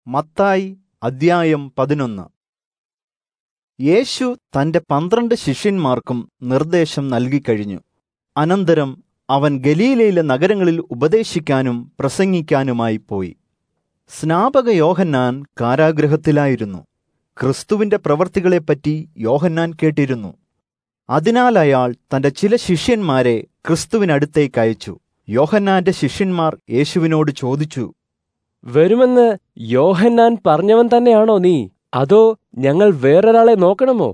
മത്തായി അദ്ധ്യായം പതിനൊന്ന് യേശു തന്റെ പന്ത്രണ്ട് ശിഷ്യന്മാർക്കും നിർദ്ദേശം നൽകിക്കഴിഞ്ഞു അനന്തരം അവൻ ഗലീലയിലെ നഗരങ്ങളിൽ ഉപദേശിക്കാനും പ്രസംഗിക്കാനുമായി പോയി സ്നാപക യോഹന്നാൻ കാരാഗൃഹത്തിലായിരുന്നു ക്രിസ്തുവിന്റെ പ്രവർത്തികളെപ്പറ്റി യോഹന്നാൻ കേട്ടിരുന്നു അതിനാൽ അയാൾ തന്റെ ചില ശിഷ്യന്മാരെ ക്രിസ്തുവിനടുത്തേക്ക് അയച്ചു യോഹന്നാന്റെ ശിഷ്യന്മാർ യേശുവിനോട് ചോദിച്ചു വരുമെന്ന് യോഹന്നാൻ പറഞ്ഞവൻ തന്നെയാണോ നീ അതോ ഞങ്ങൾ വേറൊരാളെ നോക്കണമോ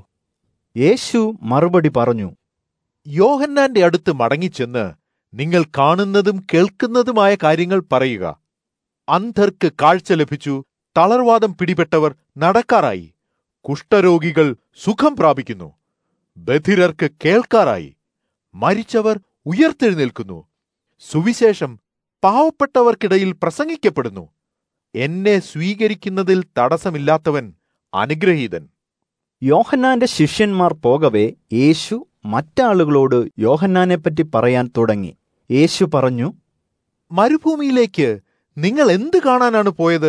യേശു മറുപടി പറഞ്ഞു യോഹന്നാന്റെ അടുത്ത് മടങ്ങിച്ചെന്ന് നിങ്ങൾ കാണുന്നതും കേൾക്കുന്നതുമായ കാര്യങ്ങൾ പറയുക അന്ധർക്ക് കാഴ്ച ലഭിച്ചു തളർവാദം പിടിപെട്ടവർ നടക്കാറായി കുഷ്ഠരോഗികൾ സുഖം പ്രാപിക്കുന്നു ബധിരർക്ക് കേൾക്കാറായി മരിച്ചവർ ഉയർത്തെഴുന്നേൽക്കുന്നു സുവിശേഷം പാവപ്പെട്ടവർക്കിടയിൽ പ്രസംഗിക്കപ്പെടുന്നു എന്നെ സ്വീകരിക്കുന്നതിൽ തടസ്സമില്ലാത്തവൻ അനുഗ്രഹീതൻ യോഹന്നാന്റെ ശിഷ്യന്മാർ പോകവേ യേശു മറ്റാളുകളോട് യോഹന്നാനെപ്പറ്റി പറയാൻ തുടങ്ങി യേശു പറഞ്ഞു മരുഭൂമിയിലേക്ക് നിങ്ങൾ എന്ത് കാണാനാണ് പോയത്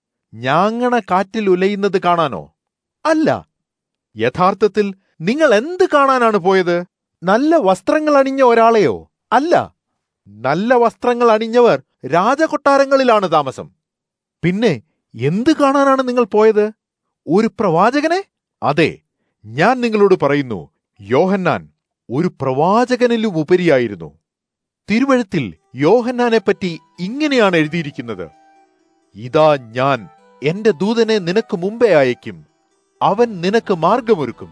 ഞാങ്ങണ കാറ്റിൽ ഉലയുന്നത് കാണാനോ അല്ല യഥാർത്ഥത്തിൽ നിങ്ങൾ എന്ത് കാണാനാണ് പോയത് നല്ല വസ്ത്രങ്ങൾ അണിഞ്ഞ ഒരാളെയോ അല്ല നല്ല വസ്ത്രങ്ങൾ അണിഞ്ഞവർ രാജകൊട്ടാരങ്ങളിലാണ് താമസം പിന്നെ എന്ത് കാണാനാണ് നിങ്ങൾ പോയത് ഒരു പ്രവാചകനെ അതെ ഞാൻ നിങ്ങളോട് പറയുന്നു യോഹന്നാൻ ഒരു പ്രവാചകനിലും ഉപരിയായിരുന്നു തിരുവഴുത്തിൽ യോഹന്നാനെപ്പറ്റി ഇങ്ങനെയാണ് എഴുതിയിരിക്കുന്നത് ഇതാ ഞാൻ എന്റെ ദൂതനെ നിനക്ക് മുമ്പേ അയക്കും അവൻ നിനക്ക് മാർഗമൊരുക്കും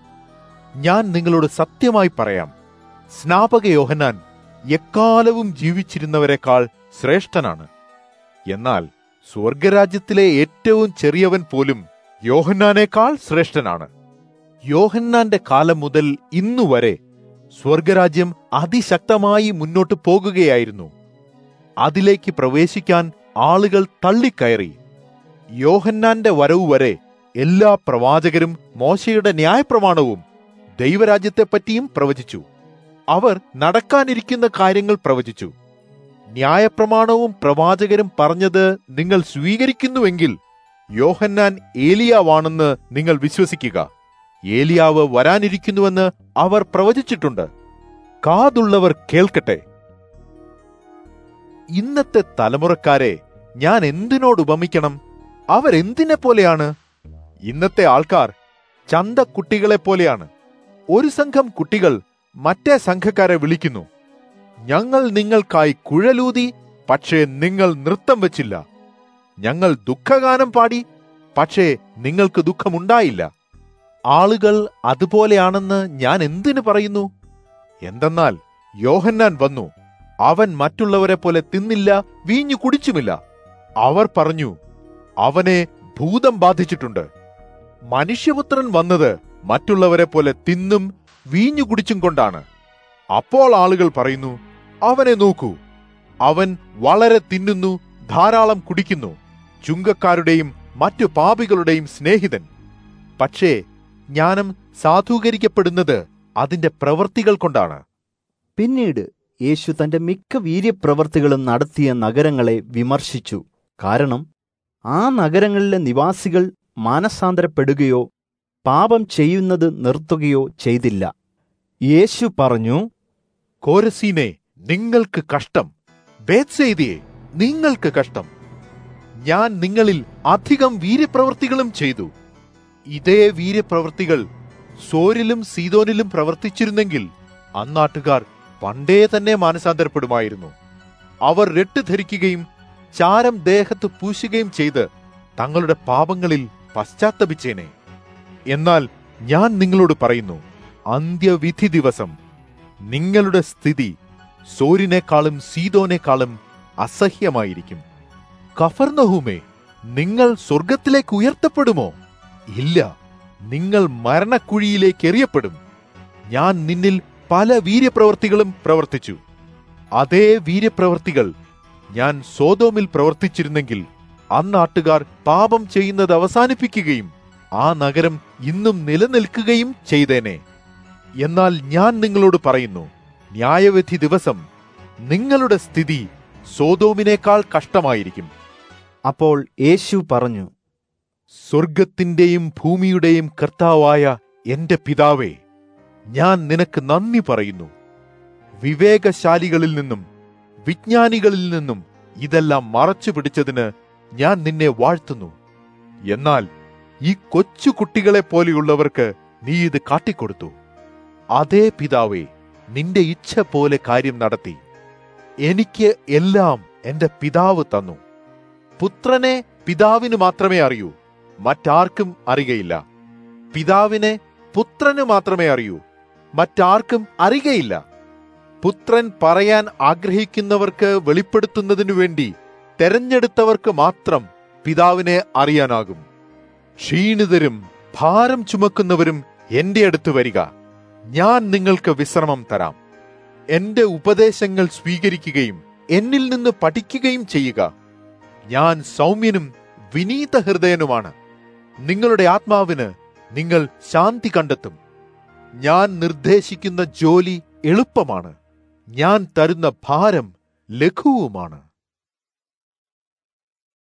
ഞാൻ നിങ്ങളോട് സത്യമായി പറയാം സ്നാപക യോഹന്നാൻ എക്കാലവും ജീവിച്ചിരുന്നവരെക്കാൾ ശ്രേഷ്ഠനാണ് എന്നാൽ സ്വർഗരാജ്യത്തിലെ ഏറ്റവും ചെറിയവൻ പോലും യോഹന്നാനേക്കാൾ ശ്രേഷ്ഠനാണ് യോഹന്നാന്റെ കാലം മുതൽ ഇന്നുവരെ സ്വർഗരാജ്യം അതിശക്തമായി മുന്നോട്ട് പോകുകയായിരുന്നു അതിലേക്ക് പ്രവേശിക്കാൻ ആളുകൾ തള്ളിക്കയറി യോഹന്നാന്റെ വരവ് വരെ എല്ലാ പ്രവാചകരും മോശയുടെ ന്യായപ്രമാണവും ദൈവരാജ്യത്തെപ്പറ്റിയും പ്രവചിച്ചു അവർ നടക്കാനിരിക്കുന്ന കാര്യങ്ങൾ പ്രവചിച്ചു ന്യായപ്രമാണവും പ്രവാചകരും പറഞ്ഞത് നിങ്ങൾ സ്വീകരിക്കുന്നുവെങ്കിൽ യോഹന്നാൻ ഏലിയാവാണെന്ന് നിങ്ങൾ വിശ്വസിക്കുക ഏലിയാവ് വരാനിരിക്കുന്നുവെന്ന് അവർ പ്രവചിച്ചിട്ടുണ്ട് കാതുള്ളവർ കേൾക്കട്ടെ ഇന്നത്തെ തലമുറക്കാരെ ഞാൻ എന്തിനോട് ഉപമിക്കണം അവരെന്തിനെ പോലെയാണ് ഇന്നത്തെ ആൾക്കാർ ചന്തക്കുട്ടികളെ പോലെയാണ് ഒരു സംഘം കുട്ടികൾ മറ്റേ സംഘക്കാരെ വിളിക്കുന്നു ഞങ്ങൾ നിങ്ങൾക്കായി കുഴലൂതി പക്ഷേ നിങ്ങൾ നൃത്തം വച്ചില്ല ഞങ്ങൾ ദുഃഖഗാനം പാടി പക്ഷേ നിങ്ങൾക്ക് ദുഃഖമുണ്ടായില്ല ആളുകൾ അതുപോലെയാണെന്ന് ഞാൻ എന്തിനു പറയുന്നു എന്തെന്നാൽ യോഹന്നാൻ വന്നു അവൻ മറ്റുള്ളവരെ പോലെ തിന്നില്ല വീഞ്ഞു കുടിച്ചുമില്ല അവർ പറഞ്ഞു അവനെ ഭൂതം ബാധിച്ചിട്ടുണ്ട് മനുഷ്യപുത്രൻ വന്നത് മറ്റുള്ളവരെ പോലെ തിന്നും വീഞ്ഞു കുടിച്ചും കൊണ്ടാണ് അപ്പോൾ ആളുകൾ പറയുന്നു അവനെ നോക്കൂ അവൻ വളരെ തിന്നുന്നു ധാരാളം കുടിക്കുന്നു ചുങ്കക്കാരുടെയും മറ്റു പാപികളുടെയും സ്നേഹിതൻ പക്ഷേ ജ്ഞാനം സാധൂകരിക്കപ്പെടുന്നത് അതിന്റെ പ്രവൃത്തികൾ കൊണ്ടാണ് പിന്നീട് യേശു തന്റെ മിക്ക വീര്യപ്രവർത്തികളും നടത്തിയ നഗരങ്ങളെ വിമർശിച്ചു കാരണം ആ നഗരങ്ങളിലെ നിവാസികൾ മാനസാന്തരപ്പെടുകയോ പാപം ചെയ്യുന്നത് നിർത്തുകയോ ചെയ്തില്ല യേശു പറഞ്ഞു കോരസീനെ നിങ്ങൾക്ക് കഷ്ടം ബേത്സെയ്തിയെ നിങ്ങൾക്ക് കഷ്ടം ഞാൻ നിങ്ങളിൽ അധികം വീര്യപ്രവൃത്തികളും ചെയ്തു ഇതേ വീര്യപ്രവൃത്തികൾ സോരിലും സീതോനിലും പ്രവർത്തിച്ചിരുന്നെങ്കിൽ അന്നാട്ടുകാർ പണ്ടേ തന്നെ മാനസാന്തരപ്പെടുമായിരുന്നു അവർ രട്ട് ധരിക്കുകയും ചാരം ദേഹത്ത് പൂശുകയും ചെയ്ത് തങ്ങളുടെ പാപങ്ങളിൽ പശ്ചാത്തപിച്ചേനെ എന്നാൽ ഞാൻ നിങ്ങളോട് പറയുന്നു അന്ത്യവിധി ദിവസം നിങ്ങളുടെ സ്ഥിതി സോരിനേക്കാളും സീതോനേക്കാളും അസഹ്യമായിരിക്കും കഫർനഹൂമേ നിങ്ങൾ സ്വർഗത്തിലേക്ക് ഉയർത്തപ്പെടുമോ ഇല്ല നിങ്ങൾ മരണക്കുഴിയിലേക്ക് എറിയപ്പെടും ഞാൻ നിന്നിൽ പല വീര്യപ്രവർത്തികളും പ്രവർത്തിച്ചു അതേ വീര്യപ്രവർത്തികൾ ഞാൻ സോതോമിൽ പ്രവർത്തിച്ചിരുന്നെങ്കിൽ അന്നാട്ടുകാർ പാപം ചെയ്യുന്നത് അവസാനിപ്പിക്കുകയും ആ നഗരം ഇന്നും നിലനിൽക്കുകയും ചെയ്തേനെ എന്നാൽ ഞാൻ നിങ്ങളോട് പറയുന്നു ന്യായവിധി ദിവസം നിങ്ങളുടെ സ്ഥിതി സോതോമിനേക്കാൾ കഷ്ടമായിരിക്കും അപ്പോൾ യേശു പറഞ്ഞു സ്വർഗത്തിന്റെയും ഭൂമിയുടെയും കർത്താവായ എന്റെ പിതാവേ ഞാൻ നിനക്ക് നന്ദി പറയുന്നു വിവേകശാലികളിൽ നിന്നും വിജ്ഞാനികളിൽ നിന്നും ഇതെല്ലാം മറച്ചു പിടിച്ചതിന് ഞാൻ നിന്നെ വാഴ്ത്തുന്നു എന്നാൽ ഈ കൊച്ചു കുട്ടികളെ പോലെയുള്ളവർക്ക് നീ ഇത് കാട്ടിക്കൊടുത്തു അതേ പിതാവേ നിന്റെ ഇച്ഛ പോലെ കാര്യം നടത്തി എനിക്ക് എല്ലാം എന്റെ പിതാവ് തന്നു പുത്രനെ പിതാവിന് മാത്രമേ അറിയൂ മറ്റാർക്കും അറിയയില്ല പിതാവിനെ പുത്രന് മാത്രമേ അറിയൂ മറ്റാർക്കും അറിയയില്ല പുത്രൻ പറയാൻ ആഗ്രഹിക്കുന്നവർക്ക് വെളിപ്പെടുത്തുന്നതിനു വേണ്ടി തെരഞ്ഞെടുത്തവർക്ക് മാത്രം പിതാവിനെ അറിയാനാകും ക്ഷീണിതരും ഭാരം ചുമക്കുന്നവരും എന്റെ അടുത്ത് വരിക ഞാൻ നിങ്ങൾക്ക് വിശ്രമം തരാം എന്റെ ഉപദേശങ്ങൾ സ്വീകരിക്കുകയും എന്നിൽ നിന്ന് പഠിക്കുകയും ചെയ്യുക ഞാൻ സൗമ്യനും വിനീത ഹൃദയനുമാണ് നിങ്ങളുടെ ആത്മാവിന് നിങ്ങൾ ശാന്തി കണ്ടെത്തും ഞാൻ നിർദ്ദേശിക്കുന്ന ജോലി എളുപ്പമാണ് ഞാൻ തരുന്ന ഭാരം ലഘുവുമാണ്